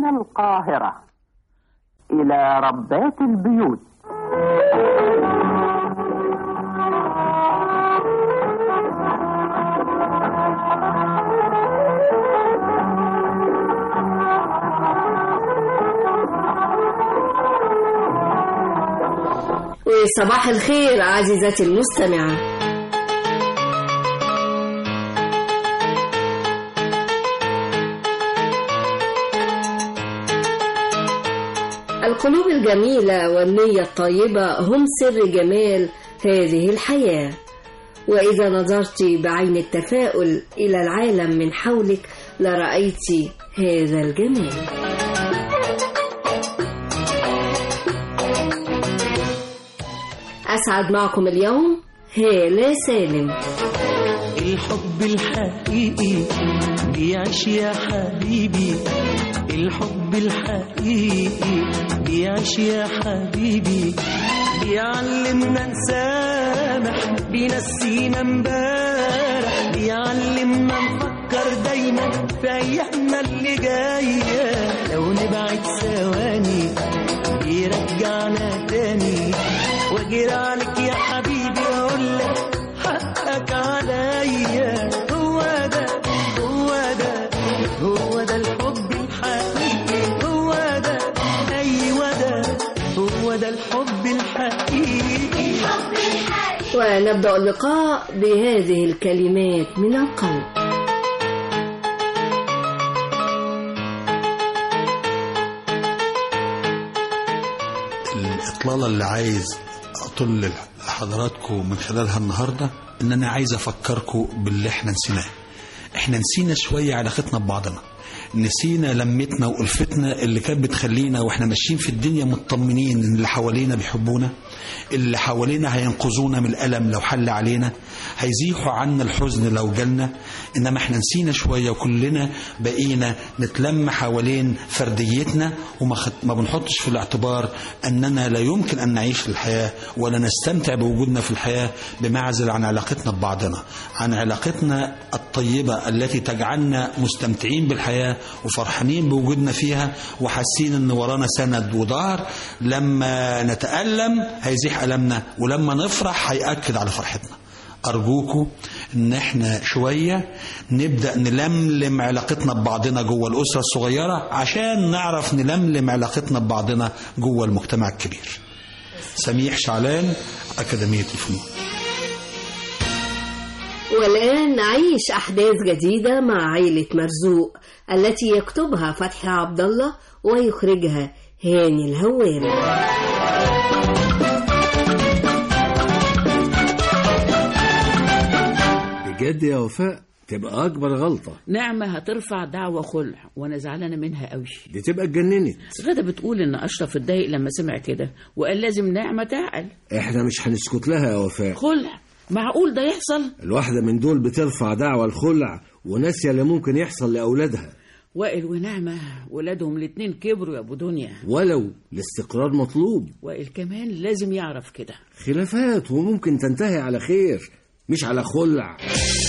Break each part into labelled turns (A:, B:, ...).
A: من القاهرة إلى ربات البيوت
B: وصباح الخير عزيزتي المستمعة القلوب الجميلة والنية الطيبة هم سر جمال هذه الحياة وإذا نظرت بعين التفاؤل إلى العالم من حولك لرأيت هذا الجمال أسعد معكم اليوم هالة سالم
C: الحب الحقيقي بيعيش يا حبيبي الحب الحقيقي بيعيش يا حبيبي بيعلمنا نسامح بينسينا امبارح بيعلمنا نفكر دايما في ايامنا اللي جايه لو نبعد ثواني بيرجعنا تاني واجري عليك يا حبيبي واقول لك حقك عليا هو ده هو ده هو ده الحب الحقيقي هو ده ايوه ده هو ده الحب الحقيقي
B: ونبدأ اللقاء بهذه الكلمات من القلب
D: الإطلالة اللي عايز أطل لحضراتكم من خلالها النهاردة إن أنا عايز أفكركم باللي إحنا نسيناه إحنا نسينا شوية علاقتنا ببعضنا نسينا لمتنا وألفتنا اللي كانت بتخلينا واحنا ماشيين في الدنيا مطمنين ان اللي حوالينا بيحبونا اللي حوالينا هينقذونا من الألم لو حل علينا هيزيحوا عنا الحزن لو جالنا إنما احنا نسينا شوية وكلنا بقينا نتلم حوالين فرديتنا وما خد... ما بنحطش في الاعتبار أننا لا يمكن أن نعيش الحياة ولا نستمتع بوجودنا في الحياة بمعزل عن علاقتنا ببعضنا عن علاقتنا الطيبة التي تجعلنا مستمتعين بالحياة وفرحانين بوجودنا فيها وحاسين ان ورانا سند وظهر لما نتألم هيزيح ألمنا ولما نفرح هيأكد على فرحتنا أرجوكم إن إحنا شوية نبدأ نلملم علاقتنا ببعضنا جوه الأسرة الصغيرة عشان نعرف نلملم علاقتنا ببعضنا جوه المجتمع الكبير سميح شعلان أكاديمية الفنون
B: والآن نعيش أحداث جديدة مع عائلة مرزوق التي يكتبها فتحي عبد الله ويخرجها هاني الهواري
E: بجد يا وفاء تبقى أكبر غلطة
F: نعمة هترفع دعوة خلع وأنا زعلانة منها قوي
E: دي تبقى اتجننت
F: غدا بتقول إن أشرف اتضايق لما سمع كده وقال لازم نعمة تعقل
E: احنا مش هنسكت لها يا وفاء
F: خلع معقول ده يحصل
E: الواحدة من دول بترفع دعوة الخلع وناسية اللي ممكن يحصل لأولادها
F: وائل ونعمة ولادهم الاتنين كبروا يا أبو دنيا
E: ولو الاستقرار مطلوب
F: وائل كمان لازم يعرف كده
E: خلافات وممكن تنتهي على خير مش على خلع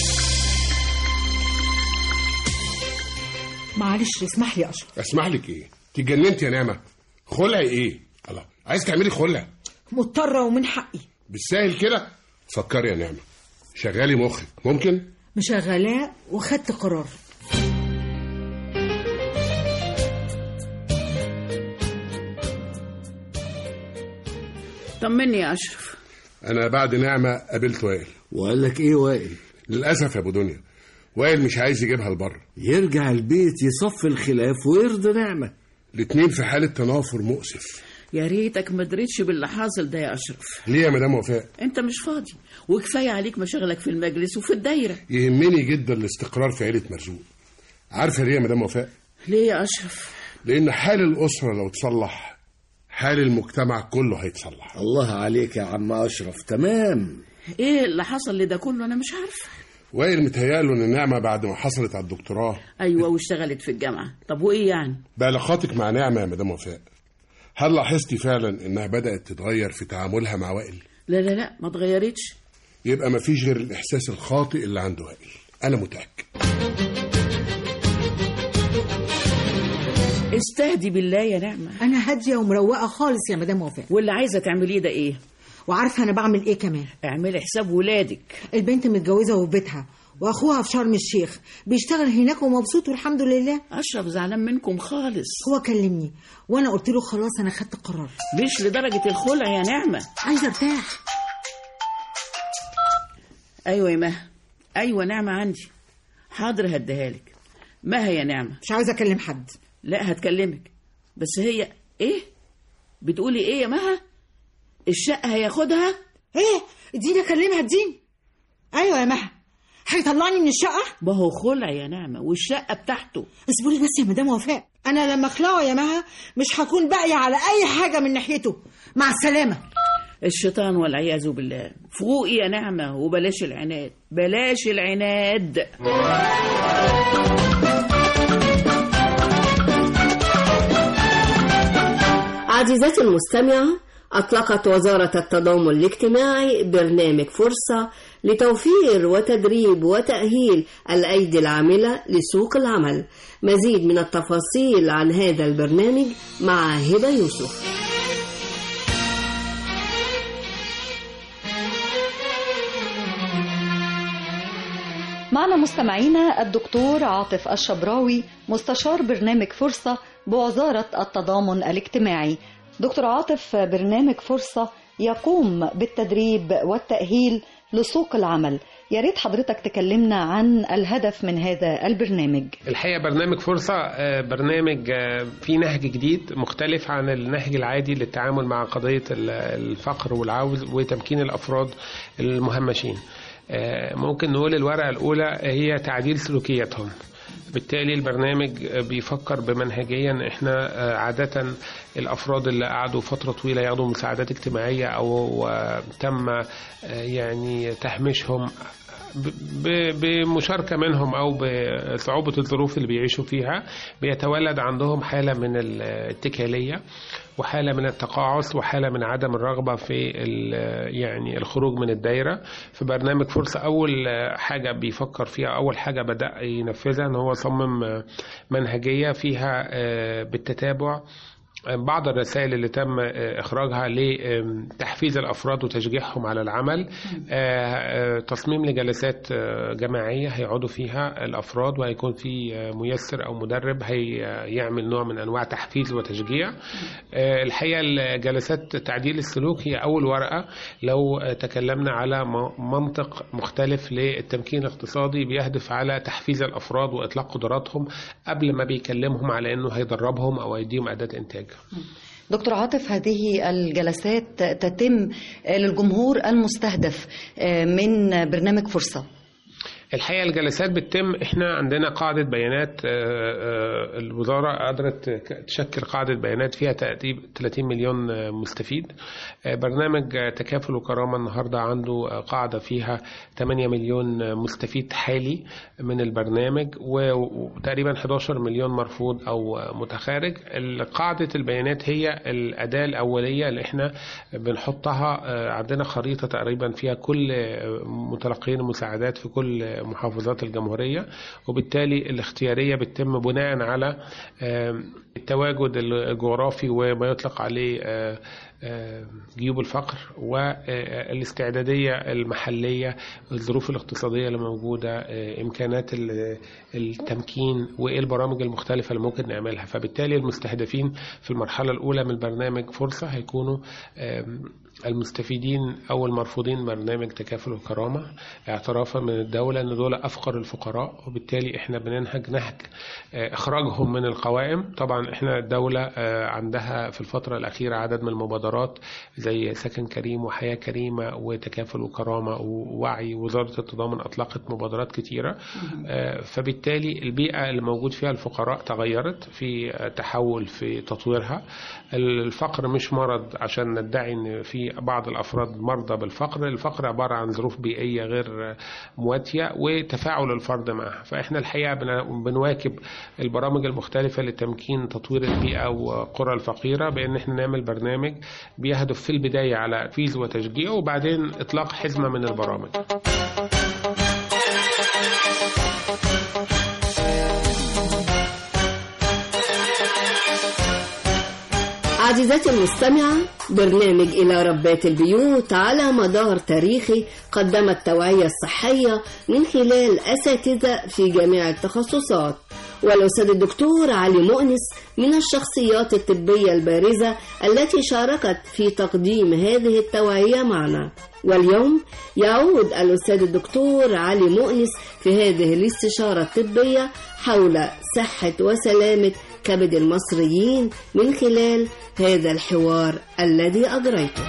G: معلش اسمح لي يا اشرف
H: اسمح لك ايه تجننت يا نعمه خلع ايه الله عايز تعملي خلع
G: مضطرة ومن حقي
H: بالسهل كده فكري يا نعمه شغالي مخك ممكن
G: مشغلاه وخدت قرار
F: طمني يا أشرف
H: انا بعد نعمه قابلت وائل
E: وقال لك ايه وائل
H: للاسف يا ابو دنيا وائل مش عايز يجيبها لبره
E: يرجع البيت يصفي الخلاف ويرضي نعمة
H: الاتنين في حاله تنافر مؤسف
F: يا ريتك ما دريتش باللي حاصل ده يا أشرف
H: ليه يا مدام وفاء
F: أنت مش فاضي وكفاية عليك مشاغلك في المجلس وفي الدايرة
H: يهمني جدا الاستقرار في عيله مرزوق عارفه ليه يا مدام وفاء
F: ليه يا أشرف
H: لان حال الاسره لو اتصلح حال المجتمع كله هيتصلح
E: الله عليك يا عم أشرف تمام
F: إيه اللي حصل لده كله أنا مش عارفة
H: وائل متهيأله ان نعمه بعد ما حصلت على الدكتوراه
F: أيوة واشتغلت في الجامعة طب وإيه يعني
H: بعلاقاتك مع نعمه يا مدام وفاء هل لاحظتي فعلا انها بدات تتغير في تعاملها مع وائل
F: لا لا لا ما اتغيرتش
H: يبقى مفيش غير الاحساس الخاطئ اللي عند وائل انا متاكد
F: استهدي بالله يا نعمة
G: انا هاديه ومروقه خالص يا مدام وفاء
F: واللي عايزة تعمليه ده ايه
G: وعارفه انا بعمل ايه كمان
F: اعملي حساب ولادك
G: البنت متجوزه وفي بيتها واخوها في شرم الشيخ بيشتغل هناك ومبسوط والحمد لله
F: اشرف زعلان منكم خالص
G: هو كلمني وانا قلت له خلاص انا خدت قرار
F: مش لدرجة الخلع يا نعمة
G: عايزه ارتاح
F: ايوه يا مها ايوه نعمة عندي حاضر هديها لك مها يا نعمة
G: مش عاوزه اكلم حد
F: لا هتكلمك بس هي ايه بتقولي ايه يا مها الشقة هياخدها
G: ايه اديني اكلمها اديني ايوه يا مها هيطلعني من الشقه
F: ما هو خلع يا نعمة والشقة بتاعته
G: اصبري بس يا مدام وفاء انا لما اخلعه يا مها مش هكون باقيه على اي حاجه من ناحيته مع السلامه
F: الشيطان والعياذ بالله فوقي يا نعمة وبلاش العناد بلاش العناد
B: عزيزتي المستمعة أطلقت وزارة التضامن الاجتماعي برنامج فرصة لتوفير وتدريب وتأهيل الأيدي العاملة لسوق العمل مزيد من التفاصيل عن هذا البرنامج مع هبة يوسف
I: معنا مستمعينا الدكتور عاطف الشبراوي مستشار برنامج فرصة بوزارة التضامن الاجتماعي دكتور عاطف برنامج فرصة يقوم بالتدريب والتأهيل لسوق العمل يا ريت حضرتك تكلمنا عن الهدف من هذا البرنامج
J: الحقيقه برنامج فرصه آه، برنامج آه، فيه نهج جديد مختلف عن النهج العادي للتعامل مع قضيه ال- الفقر والعوز وتمكين الافراد المهمشين آه، ممكن نقول الورقه الاولى هي تعديل سلوكياتهم بالتالي البرنامج بيفكر بمنهجيا ان احنا آه، عادة الافراد اللي قعدوا فترة طويلة ياخدوا مساعدات اجتماعية او آه، تم آه، يعني تهميشهم ب- ب- بمشاركة منهم أو بصعوبة الظروف اللي بيعيشوا فيها بيتولد عندهم حالة من الاتكالية وحالة من التقاعس وحالة من عدم الرغبة في ال- يعني الخروج من الدايرة في برنامج فرصة أول حاجة بيفكر فيها أول حاجة بدأ ينفذها إن هو صمم منهجية فيها آه، بالتتابع بعض الرسائل اللي تم إخراجها لتحفيز الأفراد وتشجيعهم على العمل آه، آه، تصميم لجلسات آه، جماعية هيقعدوا فيها الأفراد وهيكون في آه، ميسر أو مدرب هيعمل نوع من أنواع تحفيز وتشجيع آه، الحقيقة الجلسات تعديل السلوك هي أول ورقة لو آه، تكلمنا على م- منطق مختلف للتمكين الاقتصادي بيهدف على تحفيز الأفراد وإطلاق قدراتهم قبل ما بيكلمهم على أنه هيدربهم أو هيديهم أداة إنتاج
I: دكتور عاطف هذه الجلسات تتم للجمهور المستهدف من برنامج فرصة
J: الحقيقه الجلسات بتتم احنا عندنا قاعده بيانات آه، آه، الوزاره قدرت تشكل قاعده بيانات فيها تقريب 30 مليون آه، مستفيد آه، برنامج آه، تكافل وكرامه النهارده عنده آه، قاعده فيها 8 مليون آه، مستفيد حالي من البرنامج و- وتقريبا 11 مليون مرفوض او آه، متخارج قاعده البيانات هي الاداه الاوليه اللي احنا بنحطها آه، عندنا خريطه تقريبا فيها كل آه، متلقين المساعدات في كل محافظات الجمهورية وبالتالي الاختيارية بتتم بناء على آم، التواجد الجغرافي وما يطلق عليه آه، آه، جيوب الفقر والاستعدادية المحلية الظروف الاقتصادية اللي موجودة آه، إمكانات ال- التمكين وإيه البرامج المختلفة اللي ممكن نعملها فبالتالي المستهدفين في المرحلة الأولى من البرنامج فرصة هيكونوا آم، المستفيدين أو المرفوضين برنامج تكافل وكرامة اعترافا من الدولة أن دول أفقر الفقراء وبالتالي إحنا بننهج نهج آه، إخراجهم من القوائم طبعا إحنا الدولة آه، عندها في الفترة الأخيرة عدد من المبادرات زي سكن كريم وحياة كريمة وتكافل وكرامة ووعي وزارة التضامن أطلقت مبادرات كتيرة آه، فبالتالي البيئة اللي موجود فيها الفقراء تغيرت في آه، تحول في تطويرها الفقر مش مرض عشان ندعي ان في بعض الافراد مرضى بالفقر الفقر عباره عن ظروف بيئيه غير مواتيه وتفاعل الفرد معها فاحنا الحقيقه بن- بنواكب البرامج المختلفه لتمكين تطوير البيئه وقرى الفقيره بان احنا نعمل برنامج بيهدف في البدايه على تحفيز وتشجيع وبعدين اطلاق حزمه من البرامج
B: عزيزتي المستمعة برنامج إلى ربات البيوت على مدار تاريخي قدم التوعية الصحية من خلال أساتذة في جميع التخصصات والأستاذ الدكتور علي مؤنس من الشخصيات الطبية البارزة التي شاركت في تقديم هذه التوعية معنا واليوم يعود الأستاذ الدكتور علي مؤنس في هذه الاستشارة الطبية حول صحة وسلامة كبد المصريين من خلال هذا الحوار الذي أجريته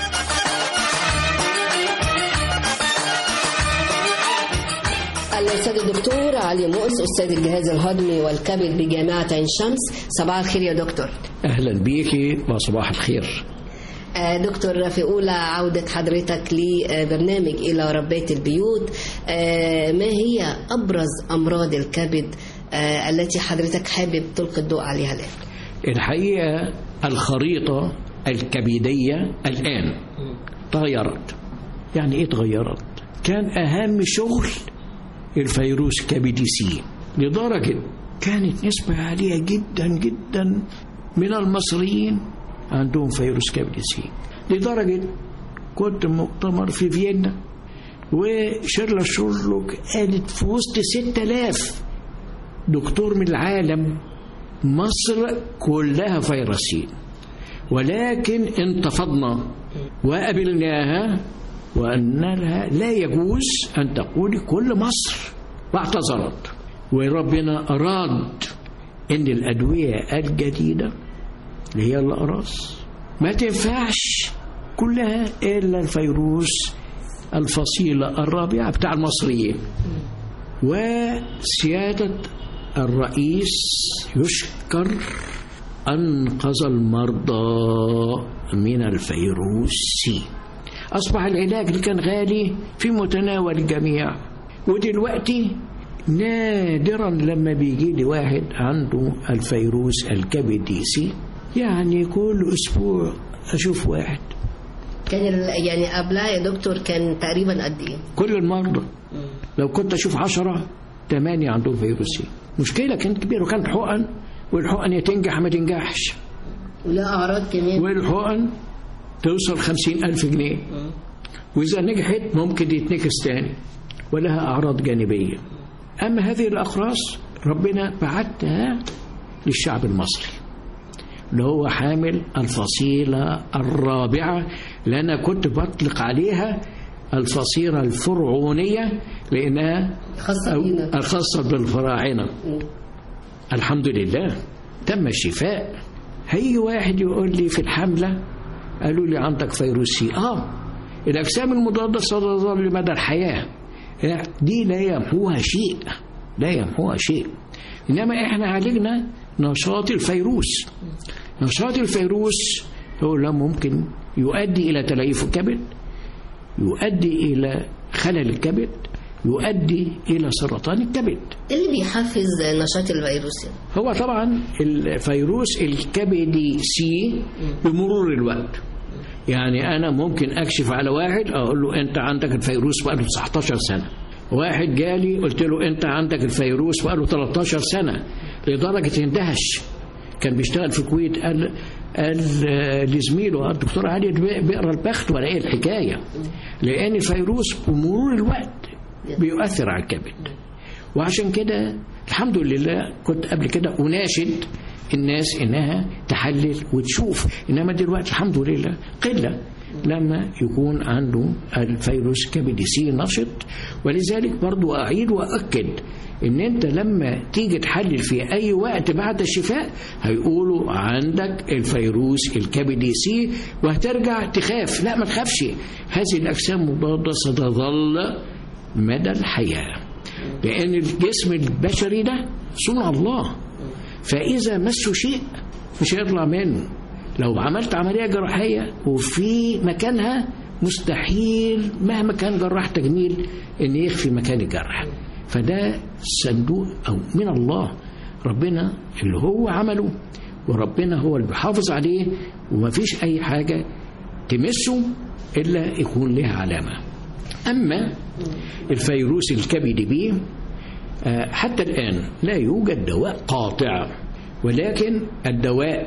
B: الأستاذ الدكتور علي مؤنس أستاذ الجهاز الهضمي والكبد بجامعة عين شمس صباح الخير يا دكتور
K: أهلا بيكي وصباح الخير
B: آه، دكتور في أولى عودة حضرتك لبرنامج إلى ربات البيوت آه، ما هي أبرز أمراض الكبد آه، التي حضرتك حابب تلقي الضوء عليها الآن
K: الحقيقة الخريطة الكبدية الآن تغيرت يعني إيه تغيرت كان أهم شغل الفيروس كبدي سي لدرجة كانت نسبة عالية جدا جدا من المصريين عندهم فيروس كبدي سي لدرجة كنت مؤتمر في فيينا وشيرلا شورلوك قالت في وسط 6000 دكتور من العالم مصر كلها فيروسين ولكن انتفضنا وقبلناها وأن لها لا يجوز أن تقولي كل مصر واعتذرت وربنا أراد أن الأدوية الجديدة اللي هي الأقراص ما تنفعش كلها إلا الفيروس الفصيلة الرابعة بتاع المصريين وسيادة الرئيس يشكر أنقذ المرضى من الفيروس سي أصبح العلاج اللي كان غالي في متناول الجميع ودلوقتي نادرا لما بيجي لي واحد عنده الفيروس الكبدي سي يعني كل أسبوع أشوف واحد
B: كان ال- يعني قبلها يا دكتور كان تقريبا قد إيه؟
K: كل المرضى لو كنت أشوف عشرة ثمانية عندهم فيروس سي مشكلة كانت كبيرة وكانت حقن والحقن يا تنجح ما تنجحش
B: ولا أعراض كمان
K: والحقن توصل خمسين ألف جنيه وإذا نجحت ممكن يتنكس تاني ولها أعراض جانبية أما هذه الأقراص ربنا بعتها للشعب المصري اللي هو حامل الفصيلة الرابعة لأن كنت بطلق عليها الفصيلة الفرعونية لأنها
B: خاصة بينا.
K: الخاصة بالفراعنة الحمد لله تم الشفاء هيجي واحد يقول لي في الحملة قالوا لي عندك فيروس سي اه الأجسام المضادة ستظل مدى الحياة دي لا يمحوها شيء لا يمحوها شيء إنما إحنا عالجنا نشاط الفيروس نشاط الفيروس هو لا ممكن يؤدي إلى تليف الكبد يؤدي إلى خلل الكبد يؤدي إلى سرطان الكبد
B: إيه اللي بيحفز نشاط الفيروس يعني؟
K: هو طبعا الفيروس الكبدي سي بمرور الوقت يعني أنا ممكن أكشف على واحد أقول له أنت عندك الفيروس بقاله 19 سنة واحد جالي قلت له أنت عندك الفيروس بقاله 13 سنة لدرجة اندهش كان بيشتغل في الكويت قال قال لزميله الدكتور علي بيقرا البخت ولا ايه الحكايه لان الفيروس بمرور الوقت بيؤثر على الكبد وعشان كده الحمد لله كنت قبل كده اناشد الناس انها تحلل وتشوف انما دلوقتي الحمد لله قله لما يكون عنده الفيروس كبدي سي نشط ولذلك برضو أعيد وأكد إن أنت لما تيجي تحلل في أي وقت بعد الشفاء هيقولوا عندك الفيروس الكبدي سي وهترجع تخاف لا ما تخافش هذه الأجسام المضادة ستظل مدى الحياة لأن الجسم البشري ده صنع الله فإذا مسه شيء مش هيطلع منه لو عملت عملية جراحية وفي مكانها مستحيل مهما كان جراح تجميل ان يخفي مكان الجرح فده صندوق او من الله ربنا اللي هو عمله وربنا هو اللي بيحافظ عليه ومفيش اي حاجة تمسه الا يكون لها علامة اما الفيروس الكبدي بيه حتى الان لا يوجد دواء قاطع ولكن الدواء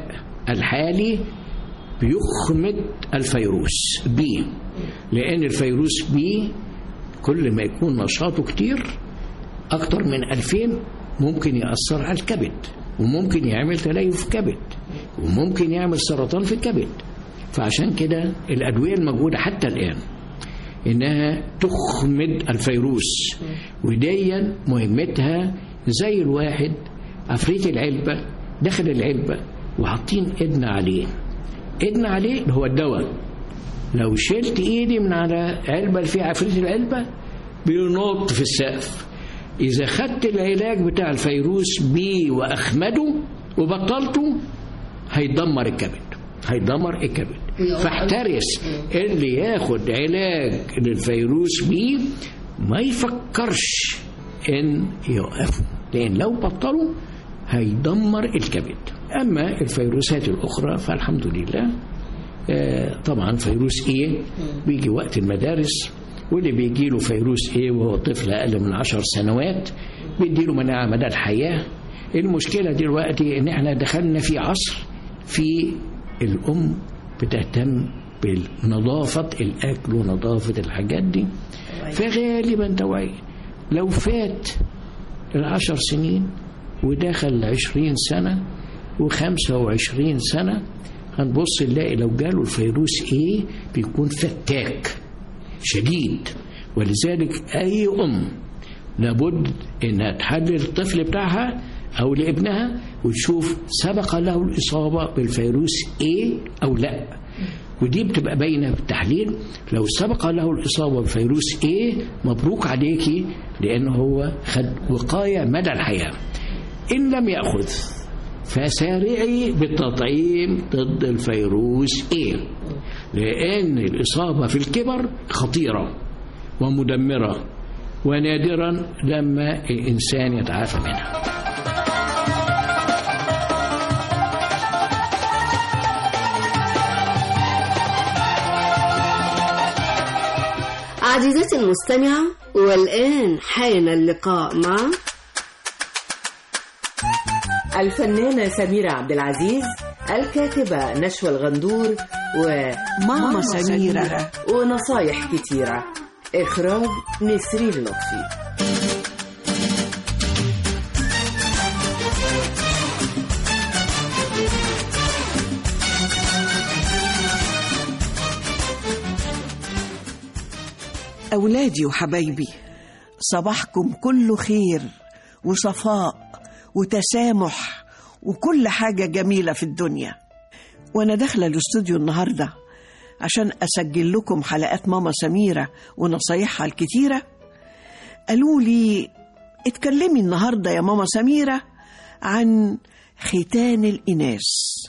K: الحالي بيخمد الفيروس بي لأن الفيروس بي كل ما يكون نشاطه كتير أكتر من 2000 ممكن يأثر على الكبد وممكن يعمل تليف كبد وممكن يعمل سرطان في الكبد فعشان كده الأدوية الموجودة حتى الآن إنها تخمد الفيروس وديا مهمتها زي الواحد عفريت العلبة داخل العلبة وحاطين ايدنا عليه ايدنا عليه اللي هو الدواء لو شلت ايدي من على علبة اللي فيها عفريت العلبة بينط في السقف إذا خدت العلاج بتاع الفيروس بيه وأخمده وبطلته هيدمر الكبد هيدمر الكبد فاحترس اللي ياخد علاج للفيروس بيه ما يفكرش ان يوقفه لان لو بطلوا هيدمر الكبد اما الفيروسات الاخرى فالحمد لله آه، طبعا فيروس ايه بيجي وقت المدارس واللي بيجي له فيروس ايه وهو طفل اقل من عشر سنوات بيديله مناعه مدى الحياه المشكله دلوقتي ان احنا دخلنا في عصر في الام بتهتم بنظافه الاكل ونظافه الحاجات دي فغالبا توعية لو فات العشر سنين ودخل عشرين سنة وخمسة وعشرين سنة هنبص نلاقي لو جاله الفيروس ايه بيكون فتاك شديد ولذلك اي ام لابد انها تحلل الطفل بتاعها او لابنها وتشوف سبق له الاصابه بالفيروس ايه او لا ودي بتبقى باينه بالتحليل لو سبق له الاصابه بفيروس ايه مبروك عليكي لان هو خد وقايه مدى الحياه ان لم ياخذ فسارعي بالتطعيم ضد الفيروس ايه لان الاصابه في الكبر خطيره ومدمره ونادرا لما الانسان يتعافى منها
B: عزيزتي المستمعة والآن حان اللقاء مع
L: الفنانة سميرة عبد العزيز الكاتبة نشوى الغندور
G: ماما سميرة.
L: ونصايح كتيرة إخراج نسرين لطفي
M: أولادي وحبايبي صباحكم كله خير وصفاء وتسامح وكل حاجة جميلة في الدنيا وأنا داخلة الاستوديو النهاردة عشان أسجل لكم حلقات ماما سميرة ونصايحها الكتيرة قالوا لي اتكلمي النهاردة يا ماما سميرة عن ختان الإناث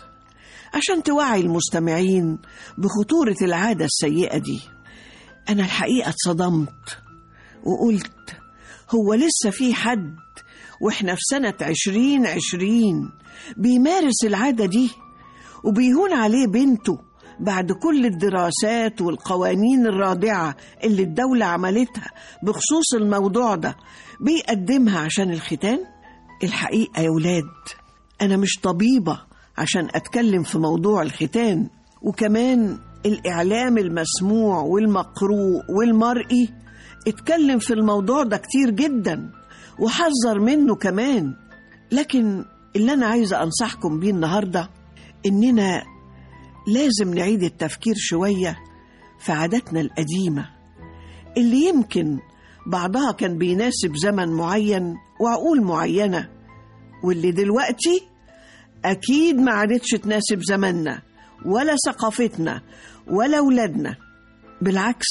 M: عشان توعي المستمعين بخطورة العادة السيئة دي أنا الحقيقة اتصدمت وقلت هو لسه في حد وإحنا في سنة عشرين عشرين بيمارس العادة دي وبيهون عليه بنته بعد كل الدراسات والقوانين الرادعة اللي الدولة عملتها بخصوص الموضوع ده بيقدمها عشان الختان الحقيقة يا ولاد أنا مش طبيبة عشان أتكلم في موضوع الختان وكمان الإعلام المسموع والمقروء والمرئي اتكلم في الموضوع ده كتير جدا وحذر منه كمان لكن اللي أنا عايزة أنصحكم بيه النهاردة إننا لازم نعيد التفكير شوية في عاداتنا القديمة اللي يمكن بعضها كان بيناسب زمن معين وعقول معينة واللي دلوقتي أكيد ما عادتش تناسب زماننا ولا ثقافتنا ولا ولادنا بالعكس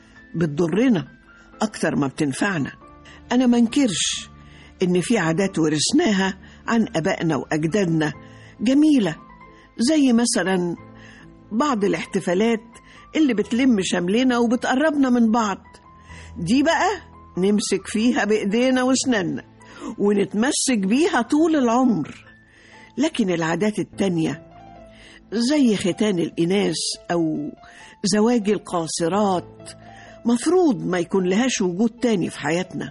M: بتضرنا أكتر ما بتنفعنا أنا منكرش إن في عادات ورثناها عن أبائنا وأجدادنا جميلة زي مثلا بعض الاحتفالات اللي بتلم شملنا وبتقربنا من بعض دي بقى نمسك فيها بإيدينا واسناننا ونتمسك بيها طول العمر لكن العادات التانية زي ختان الإناث أو زواج القاصرات مفروض ما يكون لهاش وجود تاني في حياتنا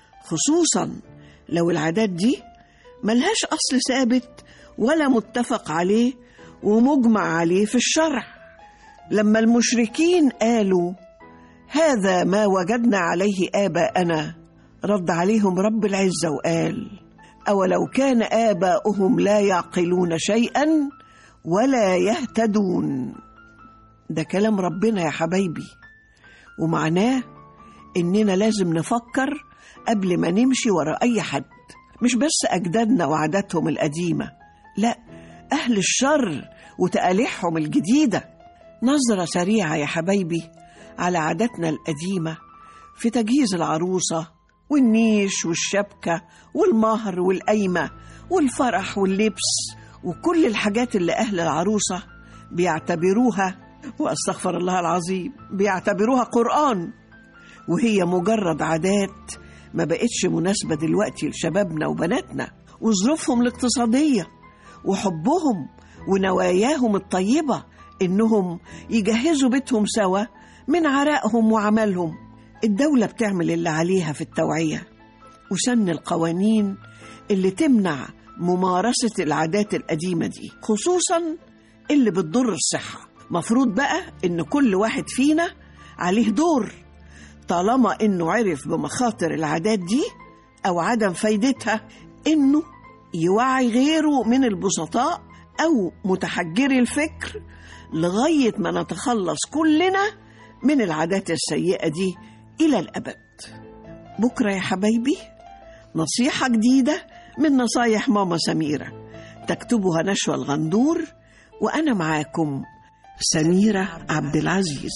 M: خصوصا لو العادات دي ملهاش أصل ثابت ولا متفق عليه ومجمع عليه في الشرع لما المشركين قالوا هذا ما وجدنا عليه آباءنا رد عليهم رب العزة وقال أولو كان آباؤهم لا يعقلون شيئا ولا يهتدون ده كلام ربنا يا حبايبي ومعناه إننا لازم نفكر قبل ما نمشي ورا أي حد مش بس أجدادنا وعاداتهم القديمة لا أهل الشر وتقاليعهم الجديدة نظرة سريعة يا حبايبي على عاداتنا القديمة في تجهيز العروسة والنيش والشبكة والمهر والقايمة والفرح واللبس وكل الحاجات اللي أهل العروسة بيعتبروها وأستغفر الله العظيم بيعتبروها قرآن وهي مجرد عادات ما بقتش مناسبة دلوقتي لشبابنا وبناتنا وظروفهم الاقتصادية وحبهم ونواياهم الطيبة إنهم يجهزوا بيتهم سوا من عرقهم وعملهم الدولة بتعمل اللي عليها في التوعية وسن القوانين اللي تمنع ممارسة العادات القديمة دي خصوصا اللي بتضر الصحة مفروض بقى إن كل واحد فينا عليه دور طالما إنه عرف بمخاطر العادات دي أو عدم فايدتها إنه يوعي غيره من البسطاء أو متحجري الفكر لغاية ما نتخلص كلنا من العادات السيئة دي إلى الأبد بكرة يا حبايبي نصيحة جديدة من نصايح ماما سميرة تكتبها نشوى الغندور وأنا معاكم سميرة عبد العزيز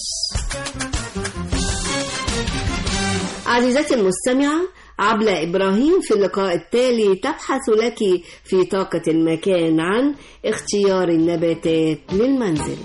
B: عزيزتي المستمعة عبلة إبراهيم في اللقاء التالي تبحث لك في طاقة المكان عن اختيار النباتات للمنزل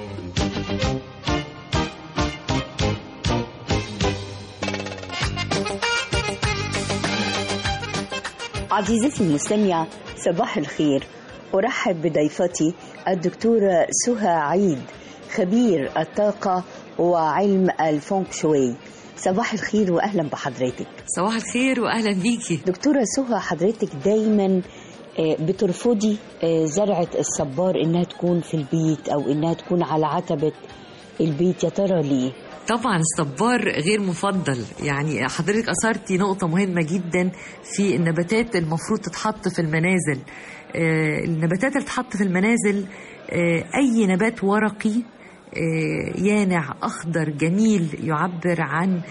N: عزيزتي المستمعة صباح الخير أرحب بضيفتي الدكتورة سهى عيد خبير الطاقة وعلم الفونك شوي صباح الخير وأهلا بحضرتك
O: صباح الخير وأهلا بيكي
N: دكتورة سهى حضرتك دايما بترفضي زرعة الصبار إنها تكون في البيت أو إنها تكون على عتبة البيت يا ترى ليه؟
O: طبعا الصبار غير مفضل يعني حضرتك أثرتي نقطة مهمة جدا في النباتات المفروض تتحط في المنازل النباتات اللي تتحط في المنازل أي نبات ورقي يانع أخضر جميل يعبر عن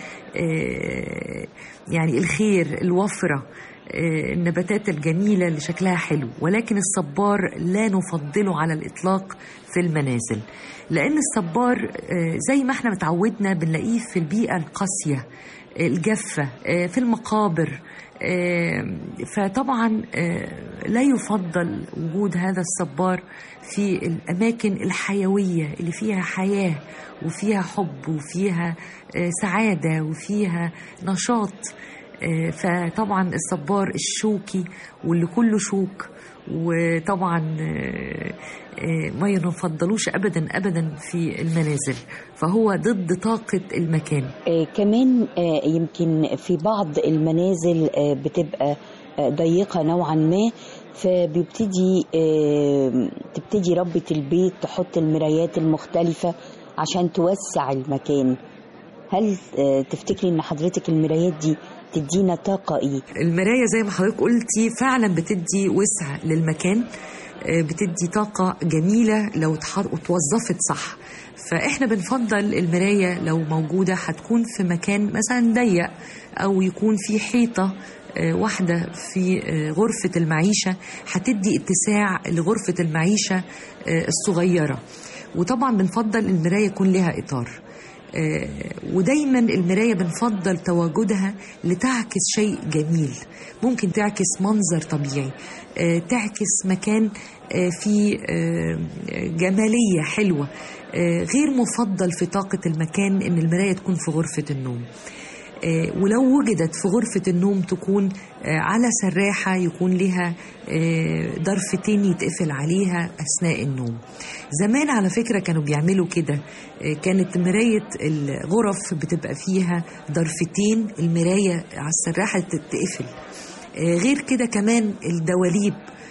O: يعني الخير الوفرة النباتات الجميلة اللي شكلها حلو ولكن الصبار لا نفضله على الإطلاق في المنازل لأن الصبار زي ما احنا متعودنا بنلاقيه في البيئة القاسية الجافة في المقابر فطبعا لا يفضل وجود هذا الصبار في الأماكن الحيوية اللي فيها حياة وفيها حب وفيها سعادة وفيها نشاط فطبعا الصبار الشوكي واللي كله شوك وطبعا ما ينفضلوش ابدا ابدا في المنازل فهو ضد طاقه المكان
N: آه كمان آه يمكن في بعض المنازل آه بتبقى آه ضيقه نوعا ما فبيبتدي آه تبتدي ربة البيت تحط المرايات المختلفة عشان توسع المكان هل آه تفتكري ان حضرتك المرايات دي تدينا طاقة ايه؟
O: المراية زي ما حضرتك قلتي فعلا بتدي وسع للمكان بتدي طاقة جميلة لو اتوظفت صح فاحنا بنفضل المراية لو موجودة هتكون في مكان مثلا ضيق او يكون في حيطة واحدة في غرفة المعيشة هتدي اتساع لغرفة المعيشة الصغيرة وطبعا بنفضل المراية يكون لها إطار ودايما المراية بنفضل تواجدها لتعكس شيء جميل ممكن تعكس منظر طبيعي تعكس مكان فيه جمالية حلوة غير مفضل في طاقة المكان إن المراية تكون في غرفة النوم ولو وجدت في غرفة النوم تكون على سراحة يكون لها ضرفتين يتقفل عليها أثناء النوم زمان على فكرة كانوا بيعملوا كده كانت مراية الغرف بتبقى فيها ضرفتين المراية على السراحة تتقفل غير كده كمان الدواليب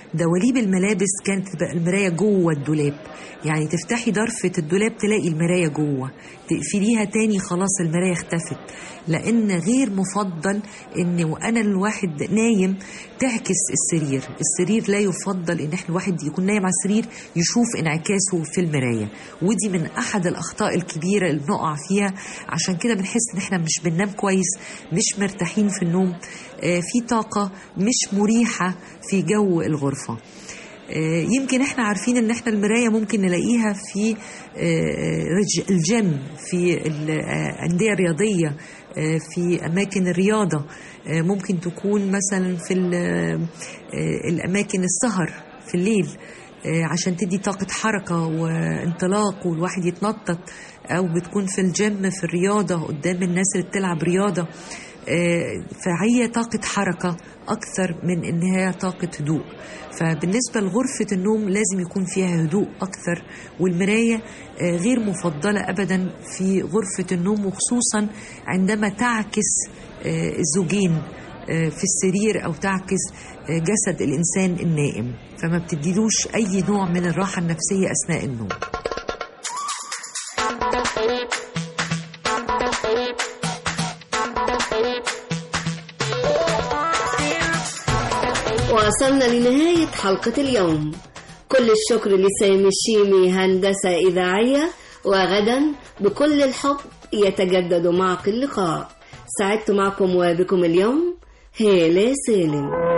O: دواليب الملابس كانت تبقى المرايه جوه الدولاب يعني تفتحي ضرفه الدولاب تلاقي المرايه جوه تقفليها تاني خلاص المرايه اختفت لان غير مفضل ان وانا الواحد نايم تعكس السرير السرير لا يفضل ان احنا الواحد يكون نايم على السرير يشوف انعكاسه في المرايه ودي من احد الاخطاء الكبيره اللي بنقع فيها عشان كده بنحس ان احنا مش بننام كويس مش مرتاحين في النوم آه، في طاقه مش مريحه في جو الغرفه آه، يمكن احنا عارفين ان احنا المرايه ممكن نلاقيها في آه، رج- الجيم في الانديه الرياضيه آه، في اماكن الرياضه آه، ممكن تكون مثلا في ال- آه، الاماكن السهر في الليل آه، عشان تدي طاقة حركة وانطلاق والواحد يتنطط أو بتكون في الجيم في الرياضة قدام الناس اللي بتلعب رياضة آه، فهي طاقة حركة أكثر من إن هي طاقة هدوء فبالنسبة لغرفة النوم لازم يكون فيها هدوء أكثر والمراية آه، غير مفضلة أبدا في غرفة النوم وخصوصا عندما تعكس آه، الزوجين آه، في السرير أو تعكس آه، جسد الإنسان النائم فما بتديلوش أي نوع من الراحة النفسية أثناء النوم
B: وصلنا لنهاية حلقة اليوم كل الشكر لسامي الشيمي هندسة إذاعية وغدا بكل الحب يتجدد معك اللقاء سعدت معكم وبكم اليوم هالة سالم